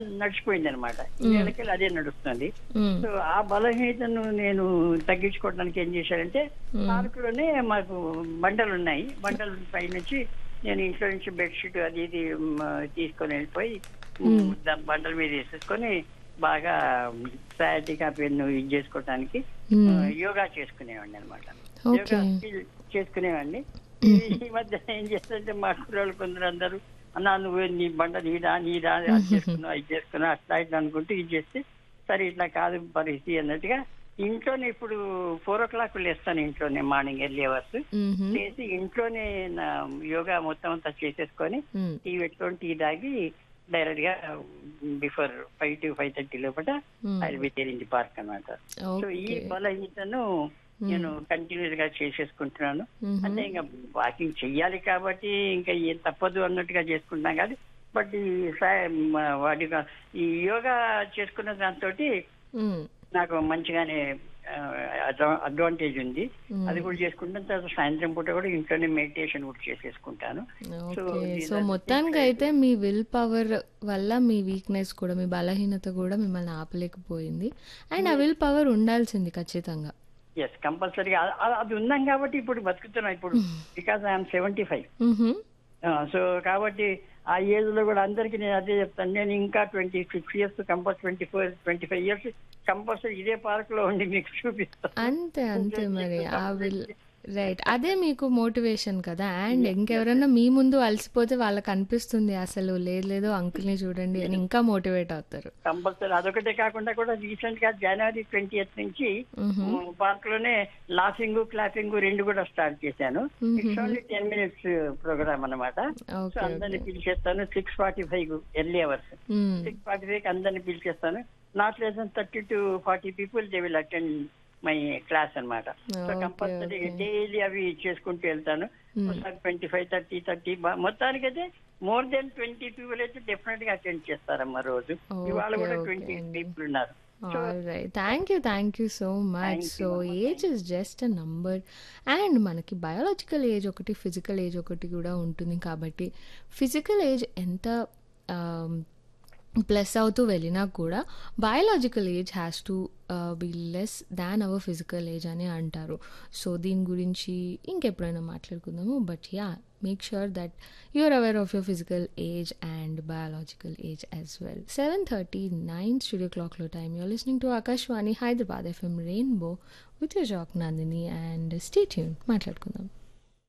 నడిచిపోయింది అనమాట ఇళ్ళకి అదే నడుస్తుంది మ్మ్. సో ఆ బలహీనతను నేను తగ్గించుకోవడానికి ఏం చేశానంటే మ్మ్. పార్కులోనే మాకు బండలు ఉన్నాయి బండల పై నుంచి నేను ఇంట్లో నుంచి బెడ్షీట్ అది ఇది మ్, తీసుకొని వెళ్ళిపోయి మ్, దా- బండల మీద వేసేసుకొని బాగా సయాటికా పెన్ను ఇది చేసుకోవటానికి మ్మ్. ఆ, యోగా చేసుకునేవాడిని అనమాట ఓకే. యోగా స్కిల్ చేసుకునేవాడిని ఈ- ఈ మధ్య ఏం చేస్తుంటే మా కుర్రోళ్ళు కొందరు అందరూ అన్నా నువ్వు నీ బండ నీదా నీదా అది చేసుకున్నావు అది చేసుకున్నావు అట్లా ఇట్లా అనుకుంటూ ఇది చేస్తే సరే ఇట్లా కాదు పరిస్థితి అన్నట్టుగా ఇంట్లోనే ఇప్పుడు ఫోర్ ఓ క్లాక్ లేస్తాను ఇంట్లోనే మార్నింగ్ ఎర్లీ అవర్స్ మ్మ్హ. చేసి ఇంట్లోనే నా యోగా మొత్తం అంతా చేసేసుకొని మ్మ్. టీ పెట్టుకొని టీ తాగి డైరెక్ట్ గా before five to five thirty లోపల మ్మ్. I be there in the park అనమాట సో ఈ ఓకే. బలహీనతను నేను కంటిన్యూస్ గా చేసేసుకుంటున్నాను మ్మ్. అంటే ఇంకా వాకింగ్ చెయ్యాలి కాబట్టి ఇంకా ఏం తప్పదు అన్నట్టుగా చేసుకుంటున్నాం కానీ బట్ ఈ సా- మ- వాటి ఈ యోగా చేసుకున్న దాంతో మ్మ్. నాకు మంచిగానే అడ్వాంటేజ్ ఉంది మ్మ్. అది కూడా చేసుకుంటాను తర్వాత సాయంత్రం పూట కూడా ఇంట్లోనే మెడిటేషన్ కూడా చేసేసుకుంటాను so okay these so are the మొత్తానికి things I అయితే మీ విల్ పవర్ వల్ల మీ వీక్నెస్ కూడా మీ బలహీనత కూడా మిమ్మల్ని ఆపలేకపోయింది అండ్ ఆ విల్ పవర్ ఉండాల్సింది ఖచ్చితంగా ఎస్ కంపల్సరీగా అది ఉన్నాం కాబట్టి ఇప్పుడు బతుకుతున్నాం ఇప్పుడు బికాస్ ఐఎమ్ సెవెంటీ ఫైవ్ మ్మ్హ. సో కాబట్టి ఆ ఏజ్ లో కూడా అందరికి నేను అదే చెప్తాను నేను ఇంకా twenty six years compulsory twenty four twenty five years compulsory ఇదే పార్క్ లో ఉండి మీకు చూపిస్తాను అంతే అంతే మరి ఆ విల్ రైట్ అదే మీకు మోటివేషన్ కదా అండ్ ఇంకెవరన్నా మీ ముందు అలసిపోతే వాళ్ళకి అనిపిస్తుంది అసలు లేదు లేదు అంకుల్ని చూడండి అని ఇంకా మోటివేట్ అవుతారు కంపల్సరీ అదొకటే కాకుండా కూడా రీసెంట్ గా జనవరి ట్వంటీ ఎయిత్ నుంచి మ్మ్హ. పార్క్ లోనే లాఫింగ్ క్లాపింగ్ రెండు కూడా స్టార్ట్ చేశాను it's only ten minutes programme అనమాట సో ఓకే అందరిని పిలిచేస్తాను six forty five early hours మ్మ్. సిక్స్ ఫార్టీ ఫైవ్ అందరిని పిలిచేస్తాను not less than thirty two forty people they will attend my class అనమాట so Okay, compulsory okay. Daily అవి చేసుకుంటూ వెళ్తాను Hmm. ఒకసారి ట్వంటీ ఫైవ్ థర్టీ థర్టీ మొత్తానికి అయితే మోర్ దెన్ ట్వంటీ పీపుల్ అయితే డెఫినెట్ గా అటెండ్ చేస్తారమ్మా రోజు Okay, ఇవాళ కూడా okay ట్వంటీ అండి. పీపుల్ ఉన్నారు all right thank you thank you so much Thank you, so Mama. Age is just a number and మనకి బయాలజికల్ ఏజ్ ఒకటి ఫిజికల్ ఏజ్ ఒకటి కూడా ఉంటుంది కాబట్టి ఫిజికల్ ఏజ్ ఎంత ప్లస్ అవుతూ వెళ్ళినా కూడా biological age has to be less than our physical age అని అంటారు సో దీని గురించి ఇంకెప్పుడైనా మాట్లాడుకుందాము but yeah make sure that you're aware of your physical age and biological age as well seven thirty nine studio క్లాక్లో time you're listening to Akashvani Hyderabad FM rainbow with your jock Nandini and stay tune మాట్లాడుకుందాం